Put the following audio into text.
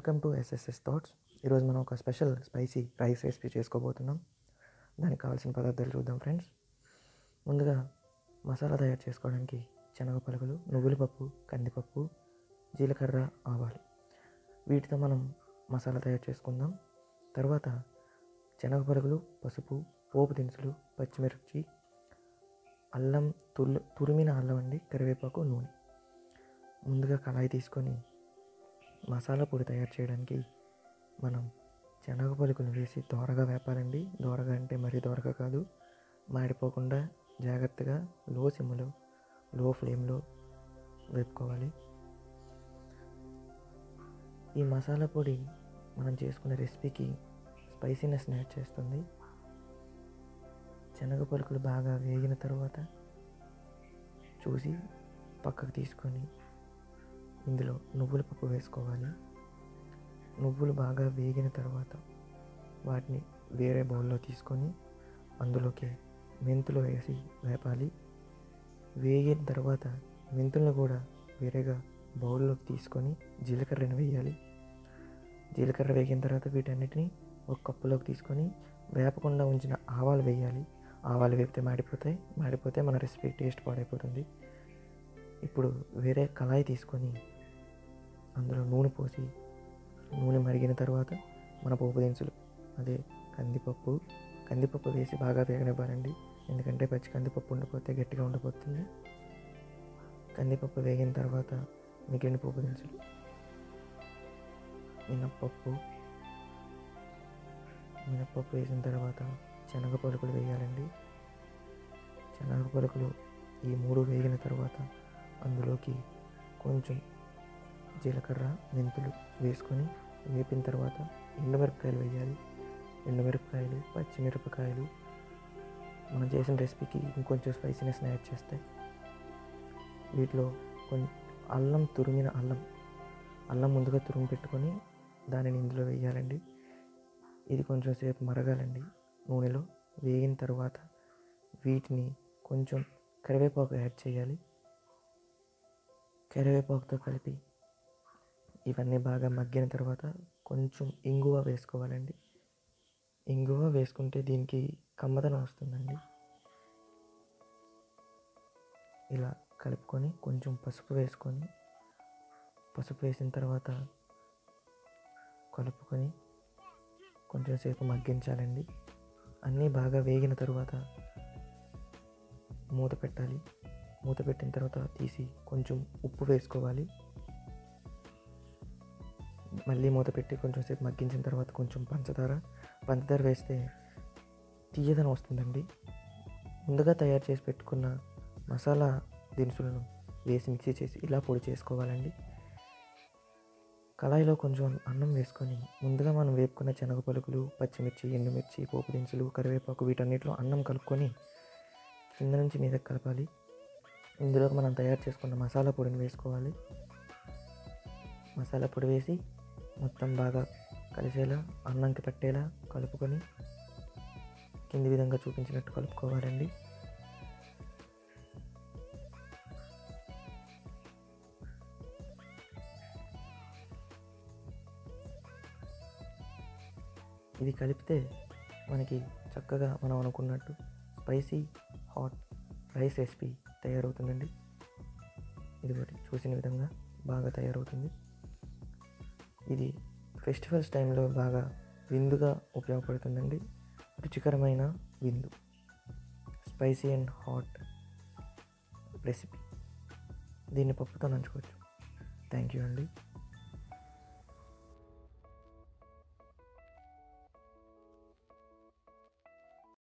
welcome to SSS thoughts ఈరోజు మనం ఒక స్పెషల్ స్పైసీ రైస్ రెసిపీ చేసుకోబోతున్నాం దానికి కావాల్సిన పదార్థాలు చూద్దాం ఫ్రెండ్స్ ముందుగా మసాలా తయారు చేసుకోవడానికి శనగ పలుకులు నువ్వుల పప్పు కందిపప్పు జీలకర్ర ఆవాలు వీటితో మనం మసాలా తయారు చేసుకుందాం తర్వాత శనగ పలుకులు పసుపు పోపు దినుసులు పచ్చిమిర్చి అల్లం తుల్లు తురిమిన అల్లం అండి కరివేపాకు నూనె ముందుగా కళాయి తీసుకొని మసాలా పొడి తయారు చేయడానికి మనం శనగ పలుకులు వేసి దోరగా వేపాలండి దోరగా అంటే మరీ దోరగా కాదు మాడిపోకుండా జాగ్రత్తగా లో సిమ్లో లో ఫ్లేమ్లో వేపుకోవాలి ఈ మసాలా పొడి మనం చేసుకునే రెసిపీకి స్పైసీనెస్ యాడ్ చేస్తుంది శనగ పలుకులు బాగా వేగిన తర్వాత చూసి పక్కకు తీసుకొని ఇందులో నువ్వుల పప్పు వేసుకోవాలి నువ్వులు బాగా వేగిన తర్వాత వాటిని వేరే బౌల్లో తీసుకొని అందులోకి మెంతులు వేసి వేపాలి వేగిన తర్వాత మెంతులను కూడా వేరేగా బౌల్లోకి తీసుకొని జీలకర్రను వేయాలి జీలకర్ర వేగిన తర్వాత వీటన్నిటిని ఒక కప్పులోకి తీసుకొని వేపకుండా ఉంచిన ఆవాలు వేయాలి ఆవాలు వేపితే మాడిపోతాయి మాడిపోతే మన రెసిపీ టేస్ట్ పాడైపోతుంది ఇప్పుడు వేరే కళాయి తీసుకొని అందులో నూనె పోసి నూనె మరిగిన తర్వాత మన పోపు దినుసులు అదే కందిపప్పు కందిపప్పు వేసి బాగా వేగనివ్వాలండి ఎందుకంటే పచ్చి కందిపప్పు ఉండిపోతే గట్టిగా ఉండిపోతుంది కందిపప్పు వేగిన తర్వాత మిగిలిన పోపు దినుసులు మినప్పప్పు మినప్పప్పు వేసిన తర్వాత శనగ పలుకులు వేయాలండి శనగ పలుకులు ఈ మూడు వేగిన తర్వాత అందులోకి కొంచెం జీలకర్ర మెంతులు వేసుకొని వేపిన తర్వాత ఎండుమిరపకాయలు వేయాలి ఎండుమిరపకాయలు పచ్చిమిరపకాయలు మనం చేసిన రెసిపీకి ఇంకొంచెం స్పైసీనెస్ని యాడ్ చేస్తాయి వీటిలో కొంచెం అల్లం తురిమిన అల్లం అల్లం ముందుగా తురిమి పెట్టుకొని దానిని ఇందులో వేయాలండి ఇది కొంచెం సేపు మరగాలండి నూనెలో వేగిన తర్వాత వీటిని కొంచెం కరివేపాకు యాడ్ చేయాలి కరివేపాకుతో కలిపి ఇవన్నీ బాగా మగ్గిన తర్వాత కొంచెం ఇంగువ వేసుకోవాలండి ఇంగువ వేసుకుంటే దీనికి కమ్మదనం వస్తుందండి ఇలా కలుపుకొని కొంచెం పసుపు వేసుకొని పసుపు వేసిన తర్వాత కలుపుకొని కొంచెం సేపు మగ్గించాలండి అన్నీ బాగా వేగిన తర్వాత మూత పెట్టాలి మూత పెట్టిన తర్వాత తీసి కొంచెం ఉప్పు వేసుకోవాలి మళ్ళీ మూత పెట్టి కొంచెం సేపు మగ్గించిన తర్వాత కొంచెం పంచదార పంచదార వేస్తే తీయదనం వస్తుందండి ముందుగా తయారు చేసి పెట్టుకున్న మసాలా దినుసులను వేసి మిక్సీ చేసి ఇలా పొడి చేసుకోవాలండి కళాయిలో కొంచెం అన్నం వేసుకొని ముందుగా మనం వేపుకున్న శనగ పలుకులు పచ్చిమిర్చి ఎండుమిర్చి పోపు దినుసులు కరివేపాకు వీటన్నిటిలో అన్నం కలుపుకొని కింద నుంచి మీద కలపాలి ఇందులో మనం తయారు చేసుకున్న మసాలా పొడిని వేసుకోవాలి మసాలా పొడి వేసి మొత్తం బాగా కలిసేలా అన్నంకి పట్టేలా కలుపుకొని కింది విధంగా చూపించినట్టు కలుపుకోవాలండి ఇది కలిపితే మనకి చక్కగా మనం అనుకున్నట్టు స్పైసీ హాట్ రైస్ రెసిపీ తయారవుతుందండి ఇది ఒకటి చూసిన విధంగా బాగా తయారవుతుంది ఇది ఫెస్టివల్స్ టైంలో బాగా విందుగా ఉపయోగపడుతుందండి రుచికరమైన విందు స్పైసీ అండ్ హాట్ రెసిపీ దీన్ని పప్పుతో నంచుకోవచ్చు థ్యాంక్ యూ అండి